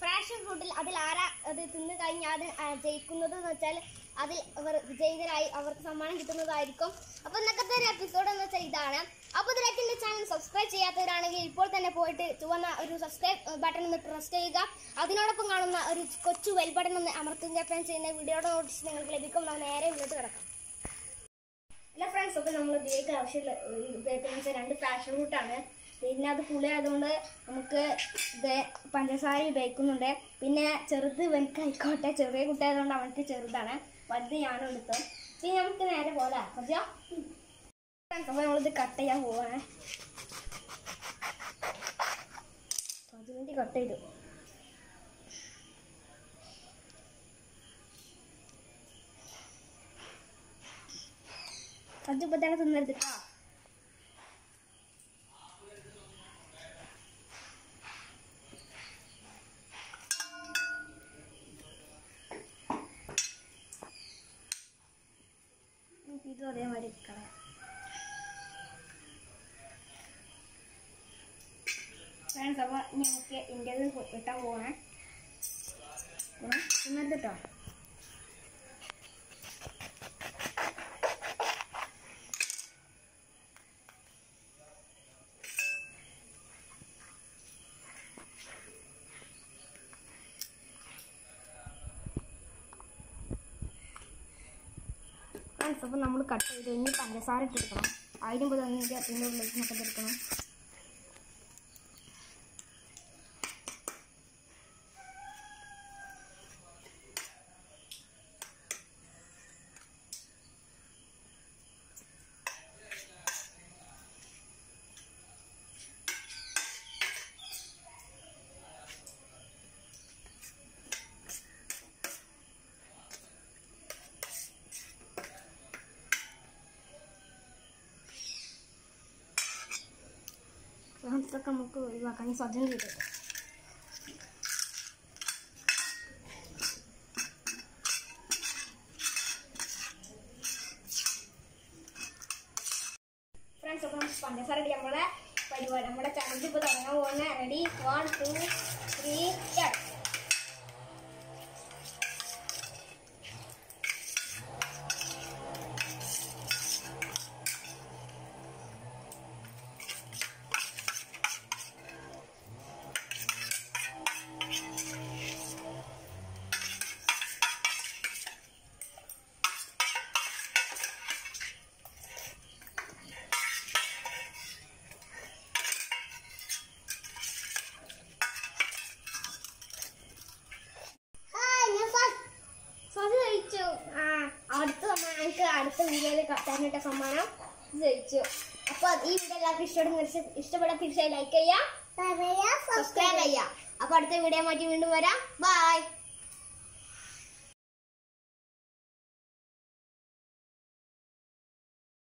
passion ഫ്രൂട്ടിൽ അതിൽ ആരാ അത് തിന്ന് കഴിഞ്ഞാൽ അത് ആ, ജയിക്കുന്നത് എന്ന് വെച്ചാൽ അതിൽ അവർ വിജയിതരായി അവർക്ക് സമ്മാനം കിട്ടുന്നതായിരിക്കും അപ്പോൾ ഇന്നത്തെ ഒരു എപ്പിസോഡ് എന്ന് വെച്ചാൽ ഇതാണ് അപ്പോൾ ഇതിലേക്ക് എൻ്റെ ചാനൽ സബ്സ്ക്രൈബ് ചെയ്യാത്തവരാണെങ്കിൽ ഇപ്പോൾ തന്നെ പോയിട്ട് ചുവന്ന ഒരു സബ്സ്ക്രൈബ് ബട്ടൺ ഒന്ന് പ്രസ് ചെയ്യുക അതിനോടൊപ്പം കാണുന്ന ഒരു കൊച്ചു വെൽ ബട്ടൺ ഒന്ന് അമർത്തുക ഞാൻ ചെയ്യുന്ന വീഡിയോയുടെ നോട്ടീസ് നിങ്ങൾക്ക് ലഭിക്കും നമ്മൾ നേരെ വീട്ടിൽ കിടക്കാം അല്ല ഫ്രണ്ട്സ് അപ്പോൾ നമ്മൾ ഉപയോഗിക്കാൻ ആവശ്യമുള്ള ഉപയോഗിക്കുന്ന വെച്ചാൽ രണ്ട് പാഷൻ ഫ്രൂട്ടാണ് പിന്നെ അത് പുളി ആയതുകൊണ്ട് നമുക്ക് ഇത് പഞ്ചസാര ഉപയോഗിക്കുന്നുണ്ട് പിന്നെ ചെറുത് ഇവനക്ക് ആയിക്കോട്ടെ ചെറിയ കുട്ടിയായതുകൊണ്ട് അവനക്ക് ചെറുതാണ് വലുത് ഞാനും എടുത്തു പിന്നെ നമുക്ക് നേരെ പോലെ മതിയോ ഫ്രണ്ട്സ് അപ്പോൾ നമ്മളിത് കട്ട് ചെയ്യാൻ പോവാണ് പതിനഞ്ച് കട്ട് ചെയ്തു അത് ഇപ്പൊ തന്നെ തിന്നരുത് കേട്ടോ നമുക്ക് ഇതും അതേമാതിരി കളയാം ഫ്രണ്ട്സ് അപ്പോൾ ഇനി നമുക്ക് ഇന്ത്യയിൽ കിട്ടാൻ പോകണേ തിന്നരുത് കേട്ടോ ഫ്രണ്ട്സ് അപ്പോൾ നമ്മൾ കട്ട് ചെയ്ത് ഇനി പഞ്ചസാര ഇട്ടെടുക്കണം അതിന് മുമ്പ് തന്നെ അതിൻ്റെ ഉള്ളിലേക്ക് നമുക്ക് എടുക്കണം ഫ്രണ്ട്സ് ഒക്കെ നമുക്ക് ഒഴിവാക്കാൻ ഈ സജ്ജം ചെയ്തത് ഫ്രണ്ട്സ് അപ്പോൾ നമുക്ക് പഞ്ചസാര ഇട്ട് നമ്മളെ പരിപാടി നമ്മുടെ ചലഞ്ച് ഇപ്പോൾ തുടങ്ങാൻ പോകുന്ന ready one two three start Swathi ജയിച്ചു ആ അടുത്ത സമ്മാനം എനിക്ക് അടുത്ത വീഡിയോയിൽ തന്നിട്ട സമ്മാനം ജയിച്ചു അപ്പൊ ഈ വീഡിയോ എല്ലാവർക്കും ഇഷ്ടപ്പെടുന്ന ഇഷ്ടപ്പെടാൻ തീർച്ചയായും ലൈക്ക് ചെയ്യാം സബ്സ്ക്രൈബ് ചെയ്യാം അപ്പൊ അടുത്ത വീഡിയോ മാറ്റി വീണ്ടും വരാം ബൈ